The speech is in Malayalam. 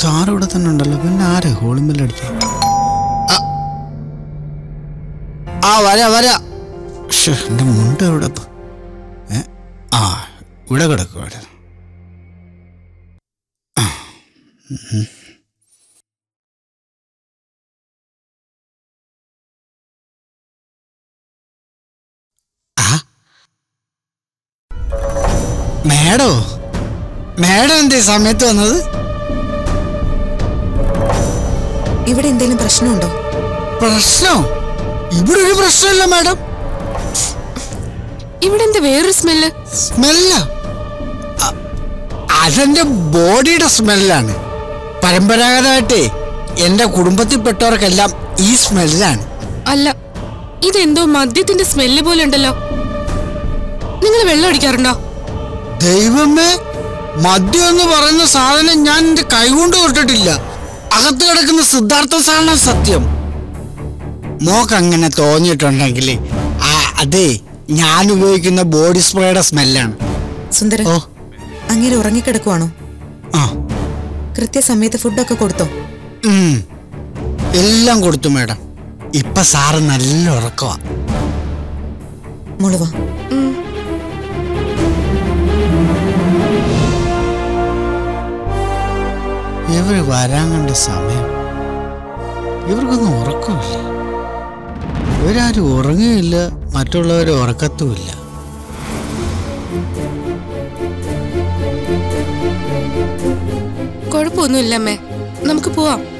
സാർ ഇവിടെ തന്നെ ഉണ്ടല്ലോ പിന്നെ ആരാ ഹോളിമല്ലടിച്ച ആ വരാ വരാ ശ്ശെ, എൻ്റെ മുണ്ട് എവിടെ ഇപ്പൊ? ഏ? ആ ഇവിടെ കിടക്കും ഇവിടെ ആ, ഉം. ആ മേഡോ മേഡം എന്തേ സമയത്ത് വന്നത് ഇവിടെ എന്തെങ്കിലും പ്രശ്നമുണ്ടോ പ്രശ്നോ ഇവിടെ ഒരു പ്രശ്നമില്ല മാഡം ഇവിടെ എന്താ വേറൊരു സ്മെല്ല് സ്മെല്ല അതെന്റെ ബോഡിയുടെ സ്മെല്ലാണ് പരമ്പരാഗതമായിട്ടേ എന്റെ കുടുംബത്തിൽപ്പെട്ടവർക്കെല്ലാം ഈ സ്മെല്ലാണ് അല്ല ഇതെന്തോ മദ്യത്തിന്റെ സ്മെല്ല് പോലെ ഉണ്ടല്ലോ നിങ്ങൾ വെള്ളം അടിക്കാറുണ്ടോ ദൈവമേ മദ്യം എന്ന് പറയുന്ന സാധനം ഞാൻ എന്റെ കൈകൊണ്ട് തൊട്ടിട്ടില്ല അകത്ത് കിടക്കുന്ന സിദ്ധാർത്ഥ സാറാണ് സത്യം മോക്ക് അങ്ങനെ തോന്നിയിട്ടുണ്ടെങ്കിൽ ആ അതെ ഞാൻ ഉപയോഗിക്കുന്ന ബോഡി സ്പ്രേയുടെ സ്മെല്ലാണ് സുന്ദരൻ ഓ അങ്ങനെ ഉറങ്ങിക്കിടക്കുവാണോ ആ കൃത്യസമയത്ത് ഫുഡൊക്കെ കൊടുത്തോ ഉം. എല്ലാം കൊടുത്തു മേഡം ഇപ്പൊ സാറ് നല്ല ഉറക്കമാ മുളുവ ഇവര് വരാൻ കണ്ട സമയം ഇവർക്കൊന്നും ഉറക്കമില്ല ഇവരാരും ഉറങ്ങുകയില്ല മറ്റുള്ളവരെ ഉറക്കത്തുമില്ല കുഴപ്പമൊന്നുമില്ല അമ്മേ നമുക്ക് പോവാം